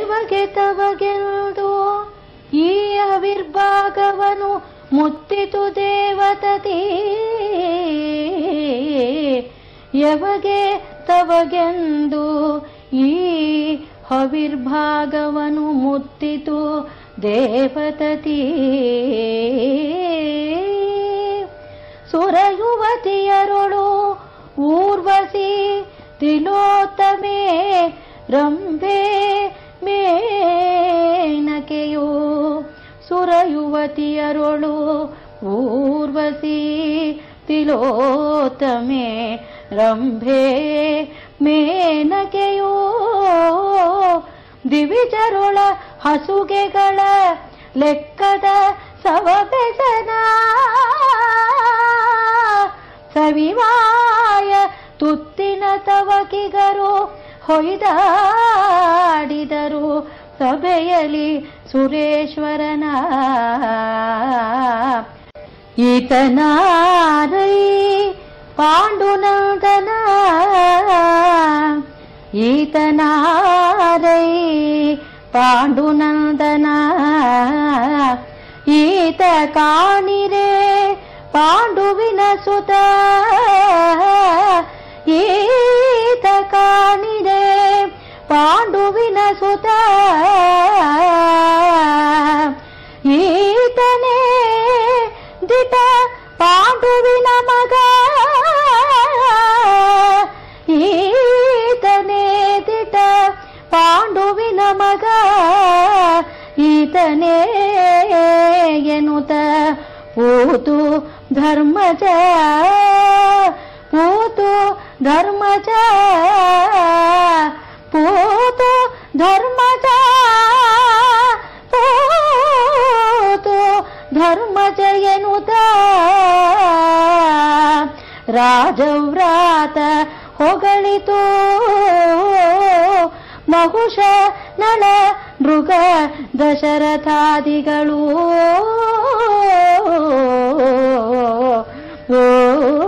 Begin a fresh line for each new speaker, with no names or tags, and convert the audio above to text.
ಎವಗೆ ತವಗೆಂದು ಈ ಅವಿರ್ಭಾಗವನು ಮುತ್ತಿತು ದೇವತತಿ ಎವಗೆ ತವಗೆಂದು ಈ ಹವಿರ್ಭಾಗವನು ಮುತ್ತಿತು ದೇವತತಿ ಸುರಯುವತಿಯರೊಳು ಊರ್ವಶಿ ತಿಲೋತ್ತಮೆ ರಂಭೆ ಮೇನಕೆಯೋ ಸುರಯುವತಿಯರೊಳು ಊರ್ವಶಿ ತಿಲೋತ್ತಮೆ ರಂಭೆ ಮೇನಕೆಯೋ ದಿವಿಜರೊಳ ಹಸುಗೆಗಳ ಲೆಕ್ಕದ ಸವಬೆಸನ ಸವಿವಾಯ ತುತ್ತಿನ ತವಕಿಗರು ಹೊಯ್ದಾಡಿದರು ಸಭೆಯಲಿ ಸುರೇಶ್ವರನ ಈತನಾರೈ ಪಾಂಡುನಂದನ ಈತನಾರೈ ಪಾಂಡುನಂದನ ಈತ ಕಾಣಿರೆ ಪಾಂಡುವಿನ ಸುತ ಈತ ಕಾಣಿರೆ ಪಾಂಡುವಿನ ಸುತ ಈತನೇ ದಿಟ ಪಾಂಡುವಿನ ಮಗ ಈತನೇ ದಿಟ ಪಾಂಡುವಿನ ಮಗ ಈತನೇ ಎನ್ನುತ್ತ ಪೂತು ಧರ್ಮಜ ಪೂತು ಧರ್ಮಜ ಪೂತು ಧರ್ಮಜ ಪೂತು ಧರ್ಮಜ ಎನ್ನುತ್ತ ರಾಜವ್ರಾತ ಹೊಗಳಿತು ಮಹುಷ ನಳ ಮೃಗ ದಶರಥಾದಿಗಳು ಓ